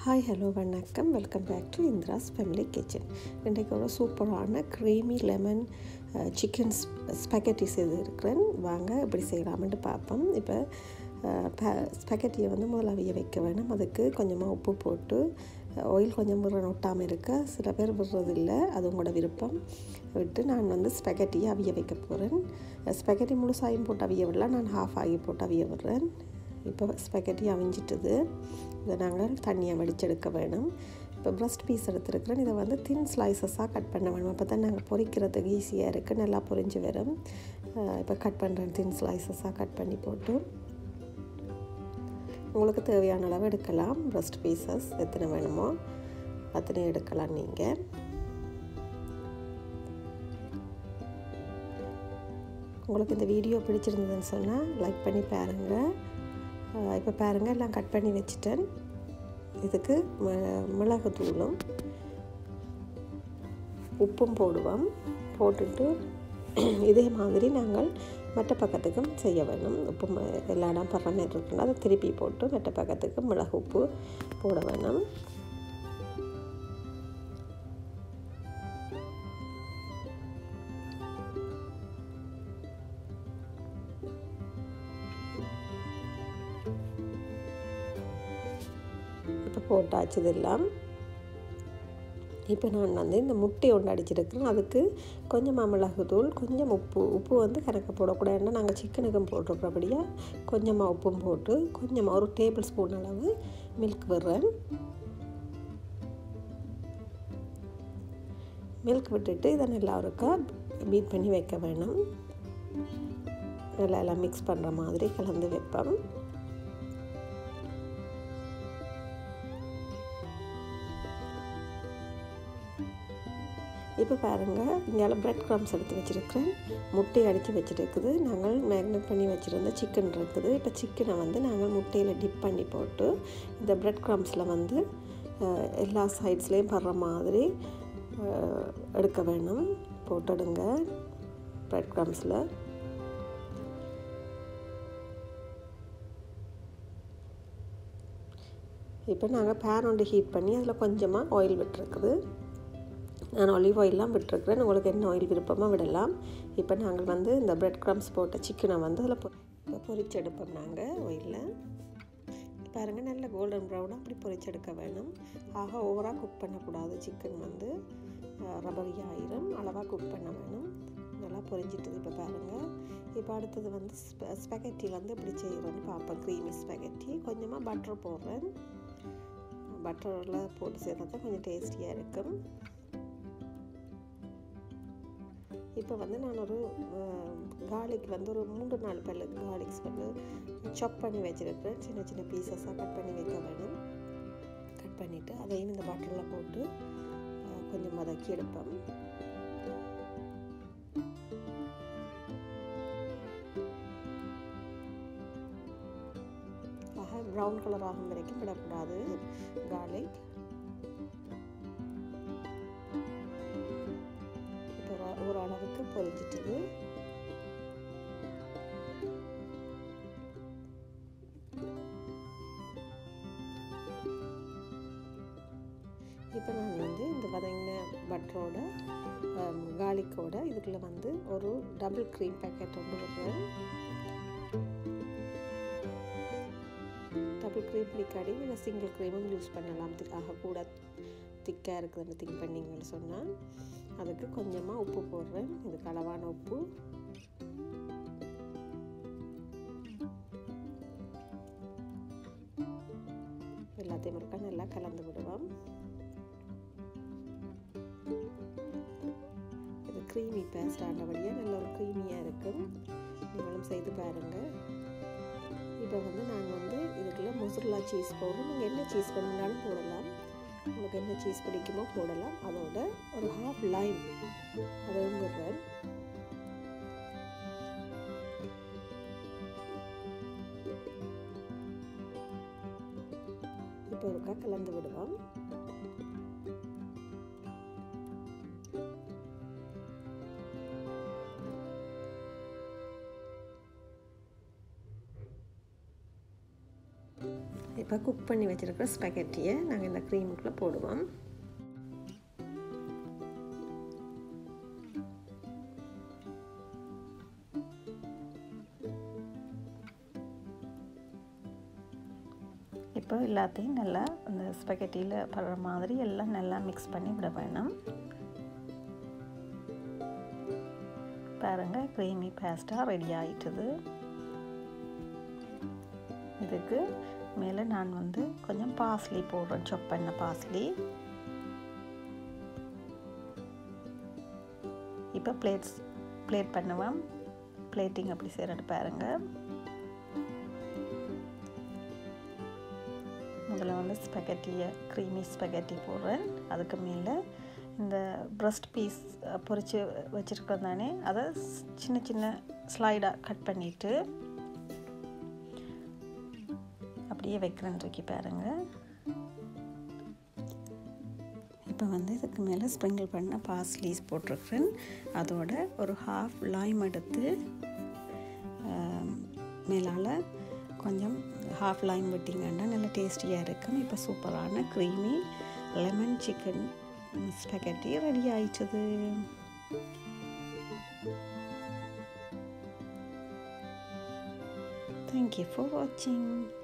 hi hello வணக்கம் welcome back to Indira's family kitchen இன்றைக்கு ஒரு சூப்பரான க்ரீமி லெமன் சிக்கன் ஸ்பெகட்டி செய்து இருக்கிறேன் வாங்க எப்படி செய்யலாம்னு பார்ப்போம் இப்போ ஸ்பெகட்டியை வந்து முதல்ல அவிய வைக்க வேணும் அதுக்கு கொஞ்சமாக உப்பு போட்டு ஆயில் கொஞ்சம் முறை ஒட்டாமல் இருக்க சில பேர் விடுறதில்லை அது உங்களோட விருப்பம் விட்டு நான் வந்து ஸ்பெகட்டியை அவிய வைக்க போகிறேன் ஸ்பெகட்டி முழுசாயும் போட்டு அவிய விடலாம் நான் ஹாஃப் ஆகி போட்டு அவிய விடுறேன் இப்போ ஸ்பெகட்டி அவிஞ்சிட்டுது இதை நாங்கள் தண்ணியை வடிச்செடுக்க வேணும் இப்போ ப்ரஸ்ட் பீஸ் எடுத்துருக்கிறேன் இதை வந்து தின் ஸ்லைசஸாக கட் பண்ண வேணும் அப்போ தான் நாங்கள் பொரிக்கிறதுக்கு ஈஸியாக இருக்குது நல்லா பொரிஞ்சு வரும் இப்போ கட் பண்ணுறேன் தின் ஸ்லைசஸாக கட் பண்ணி போட்டு உங்களுக்கு தேவையான அளவு எடுக்கலாம் ப்ரஸ்ட் பீசஸ் எத்தனை வேணுமோ அத்தனை எடுக்கலாம் நீங்கள் உங்களுக்கு இந்த வீடியோ பிடிச்சிருந்ததுன்னு சொன்னால் லைக் பண்ணி பாருங்கள் இப்போ பாருங்கள் எல்லாம் கட் பண்ணி வச்சுட்டேன் இதுக்கு மிளகு தூளும் உப்பும் போடுவோம் போட்டுட்டு இதே மாதிரி நாங்கள் மற்ற பக்கத்துக்கும் செய்ய வேணும் உப்பு எல்லா இடம் படுற மாதிரி இருக்குன்னா அதை திருப்பி போட்டு மற்ற பக்கத்துக்கு மிளகு உப்பு போட வேணும் இப்போ போட்டாச்சு இதெல்லாம் இப்போ நான் வந்து இந்த முட்டை ஒன்று அடிச்சிருக்கிறேன் அதுக்கு கொஞ்சமாக மிளகுத்தூள் கொஞ்சம் உப்பு உப்பு வந்து கணக்கு போடக்கூடாதுன்னா நாங்கள் சிக்கனுக்கும் போட்டிருக்கிறபடியாக கொஞ்சமாக உப்பும் போட்டு கொஞ்சமாக ஒரு டேபிள் ஸ்பூன் அளவு மில்க் விடுறேன் மில்க் விட்டுட்டு இதை நல்லா இருக்கா பீட் பண்ணி வைக்க வேணும் நல்லா எல்லாம் மிக்ஸ் பண்ணுற மாதிரி கலந்து வைப்பேன் இப்போ பாருங்கள் இங்கே ப்ரெட் க்ரம்ஸ் எடுத்து வச்சுருக்கிறேன் முட்டையை அடித்து வச்சுருக்குது நாங்கள் மேக்னேட் பண்ணி வச்சுருந்த சிக்கன் இருக்குது இப்போ சிக்கனை வந்து நாங்கள் முட்டையில் டிப் பண்ணி போட்டு இந்த ப்ரெட் க்ரம்ஸில் வந்து எல்லா சைட்ஸ்லேயும் படுற மாதிரி எடுக்க வேணும் போட்டுடுங்க ப்ரெட் க்ரம்ஸில் இப்போ நாங்கள் பேன் ஒன்று ஹீட் பண்ணி அதில் கொஞ்சமாக ஆயில் விட்டுருக்குது நான் ஆலிவ் ஆயிலெலாம் விட்டுருக்குறேன் உங்களுக்கு என்ன ஆயில் விருப்பமாக விடலாம் இப்போ நாங்கள் வந்து இந்த ப்ரெட் க்ரம்ஸ் போட்ட சிக்கனை வந்து அதில் பொ பொரிச்செடுப்போம் நாங்கள் ஆயிலில் பாருங்கள் நல்ல கோல்டன் ப்ரௌனாக அப்படி பொரிச்செடுக்க வேணும் ஆக ஓவராக குக் பண்ணக்கூடாது சிக்கன் வந்து ரபரி ஆயிரம் அளவாக குக் பண்ண வேணும் நல்லா பொரிஞ்சிட்டது இப்போ பாருங்கள் இப்போ அடுத்தது வந்து ஸ்பெகட்டி வந்து இப்படி செய்கிறோன்னு பார்ப்பேன் க்ரீமி ஸ்பெகட்டி கொஞ்சமாக பட்டர் போடுறேன் பட்டரில் போட்டு சேர்த்தா தான் கொஞ்சம் டேஸ்டியாக இருக்கும் இப்போ வந்து நான் ஒரு கார்லிக் வந்து ஒரு மூன்று நாலு பல்லு கார்லிக்ஸ் வந்து சாப் பண்ணி வச்சுருக்கிறேன் சின்ன சின்ன பீசஸாக கட் பண்ணி வைக்க வேணும் கட் பண்ணிவிட்டு அதையும் இந்த பாட்டிலில் போட்டு கொஞ்சம் வதக்கி எடுப்பேன் ஆக ப்ரௌன் கலர் ஆகும் வரைக்கும் விடக்கூடாது கார்லிக் ஓரளவுக்கு பொரிஞ்சிட்டுது இப்போ நான் வந்து இந்த வதங்கின பட்டரோட கார்லிக்கோட இதுக்குள்ளே வந்து ஒரு டபுள் க்ரீம் பேக்கெட் ஒன்று விடுறேன் டபுள் க்ரீம் பிடிக்காடி நீங்கள் சிங்கிள் க்ரீமும் யூஸ் பண்ணலாம் ஆக கூட திக்காக இருக்குதுன்னு திங்க் பண்ணிங்கன்னு சொன்னால் அதுக்கு கொஞ்சமாக உப்பு போடுறேன் இதுக்கு அளவான உப்பு எல்லாத்தையும் இருக்கா நல்லா கலந்து விடுவோம் இது க்ரீமி பேஸ்ட் ஆனபடியாக நல்ல ஒரு க்ரீமியாக இருக்கும் நீங்களும் செய்து பாருங்கள் இப்போ வந்து நாங்கள் வந்து இதுக்குள்ள மொசரலா சீஸ் போடுறோம் நீங்கள் என்ன சீஸ் பண்ணுனாலும் போடலாம் உங்களுக்கு என்ன சீஸ் பிடிக்குமோ போடலாம் அதோட ஒரு ஹாஃப் லைம் அதையும் விடுறேன் இப்போ இருக்கா கலந்து விடுவோம் இப்போ குக் பண்ணி வச்சுருக்கிற ஸ்பெகட்டியை நாங்கள் இந்த க்ரீமுக்குள்ளே போடுவோம் இப்போ எல்லாத்தையும் நல்லா அந்த ஸ்பெகட்டியில் படுற மாதிரி எல்லாம் நல்லா மிக்ஸ் பண்ணி விட வேணும் பாருங்கள் க்ரீமி பேஸ்ட்டாக ரெடி ஆயிட்டுது இதுக்கு மேலே நான் வந்து கொஞ்சம் பாஸ்லி போடுறேன் சொப் பண்ண பாஸ்லி இப்போ பிளேட்ஸ் பிளேட் பண்ணுவேன் பிளேட்டிங் அப்படி செய்கிறது பாருங்கள் முதல்ல வந்து ஸ்பெகட்டியை க்ரீமி ஸ்பெகட்டி போடுறேன் அதுக்கு மேலே இந்த ப்ரஸ்ட் பீஸ் பொரித்து வச்சுருக்கோம் தானே அதை சின்ன சின்ன ஸ்லைடாக கட் பண்ணிவிட்டு அப்படியே வைக்கிறேன் தூக்கி பாருங்கள் இப்போ வந்து இதுக்கு மேலே ஸ்ப்ரிங்கிள் பண்ண பாஸ்லீஸ் போட்டிருக்கிறேன் அதோட ஒரு ஹாஃப் லைம் எடுத்து மேலால் கொஞ்சம் ஹாஃப் லைம் விட்டிங்கன்னா நல்லா டேஸ்டியாக இருக்கும் இப்போ சூப்பரான creamy lemon chicken spaghetti ready ஆயிடுச்சது தேங்க்யூ ஃபார் வாட்சிங்